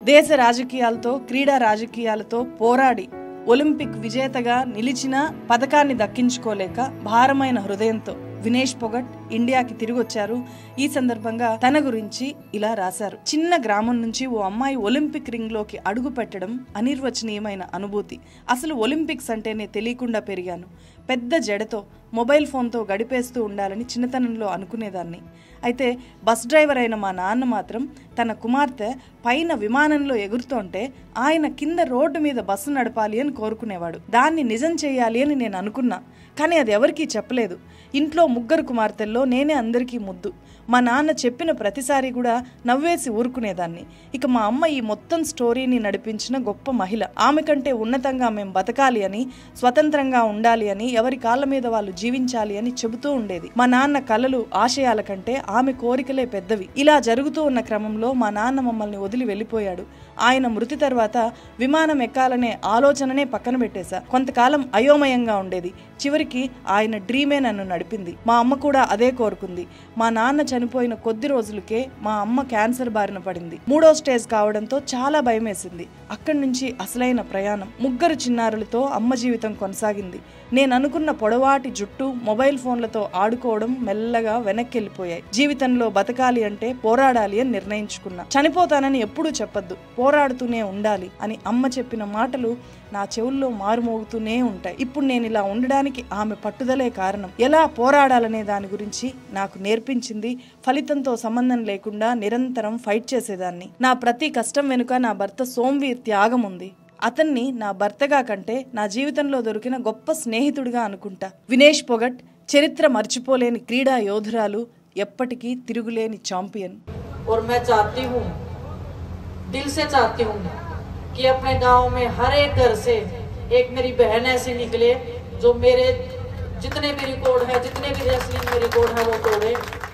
దేశ రాజకీయాలతో క్రీడా రాజకీయాలతో పోరాడి ఒలింపిక్ విజేతగా నిలిచిన పథకాన్ని దక్కించుకోలేక భారమైన హృదయంతో వినేష్ పొగట్ ఇండియాకి తిరిగొచ్చారు ఈ సందర్భంగా తన గురించి ఇలా రాశారు చిన్న గ్రామం నుంచి ఓ అమ్మాయి ఒలింపిక్ రింగ్ లోకి అడుగు పెట్టడం అనిర్వచనీయమైన అనుభూతి అసలు ఒలింపిక్స్ అంటేనే తెలియకుండా పెరిగాను పెద్ద జడతో మొబైల్ ఫోన్తో గడిపేస్తూ ఉండాలని చిన్నతనంలో అనుకునేదాన్ని అయితే బస్ డ్రైవర్ అయిన మా నాన్న మాత్రం తన కుమార్తె పైన విమానంలో ఎగురుతుంటే ఆయన కింద రోడ్డు మీద బస్సు నడపాలి అని కోరుకునేవాడు దాన్ని నిజం చేయాలి అని నేను అనుకున్నా కానీ అది ఎవరికీ చెప్పలేదు ఇంట్లో ముగ్గురు కుమార్తెల్లో నేనే అందరికీ ముద్దు మా నాన్న చెప్పిన ప్రతిసారి కూడా నవ్వేసి ఊరుకునేదాన్ని ఇక మా అమ్మ ఈ మొత్తం స్టోరీని నడిపించిన గొప్ప మహిళ ఆమె కంటే ఉన్నతంగా మేము బతకాలి అని స్వతంత్రంగా ఉండాలి అని ఎవరి కాళ్ళ మీద వాళ్ళు జీవించాలి అని చెబుతూ ఉండేది మా నాన్న కలలు ఆశయాల కంటే ఆమె కోరికలే పెద్దవి ఇలా జరుగుతూ ఉన్న క్రమంలో మా నాన్న మమ్మల్ని వదిలి వెళ్ళిపోయాడు ఆయన మృతి తర్వాత విమానం ఎక్కాలనే ఆలోచననే పక్కన పెట్టేశా కొంతకాలం అయోమయంగా ఉండేది చివరికి ఆయన డ్రీమే నన్ను నడిపింది మా అమ్మ కూడా అదే కోరుకుంది మా నాన్న చనిపోయిన కొద్ది రోజులకే మా అమ్మ క్యాన్సర్ బారిన పడింది మూడో స్టేజ్ కావడంతో చాలా భయమేసింది అక్కడి నుంచి అసలైన ప్రయాణం ముగ్గురు చిన్నారులతో అమ్మ జీవితం కొనసాగింది నేను అనుకున్న పొడవాటి జుట్టు మొబైల్ ఫోన్లతో ఆడుకోవడం మెల్లగా వెనక్కి వెళ్ళిపోయాయి జీవితంలో బతకాలి అంటే పోరాడాలి అని నిర్ణయించుకున్నా చనిపోతానని ఎప్పుడూ చెప్పొద్దు పోరాడుతూనే ఉండాలి అని అమ్మ చెప్పిన మాటలు నా చెవుల్లో మారుమోగుతూనే ఉంటాయి ఇప్పుడు నేను ఇలా ఉండడానికి ఆమె పట్టుదలే కారణం ఎలా పోరాడాలనే దాని గురించి నాకు నేర్పించింది ఫలితంతో సంబంధం లేకుండా నిరంతరం ఫైట్ చేసేదాన్ని నా ప్రతి కష్టం వెనుక నా భర్త సోంవీర్ త్యాగం ఉంది అతన్ని నా భర్తగా కంటే నా జీవితంలో దొరికిన గొప్ప స్నేహితుడిగా అనుకుంటా వినేష్ పొగట్ చరిత్ర మర్చిపోలేని క్రీడా యోధురాలు ఎప్పటికీ తిరుగులేని ఛాంపియన్ और मैं चाहती हूँ दिल से चाहती हूँ कि अपने गांव में हर एक घर से एक मेरी बहन ऐसी निकले जो मेरे जितने भी रिकॉर्ड है जितने भी रेसलिंग में रिकॉर्ड है वो तोड़े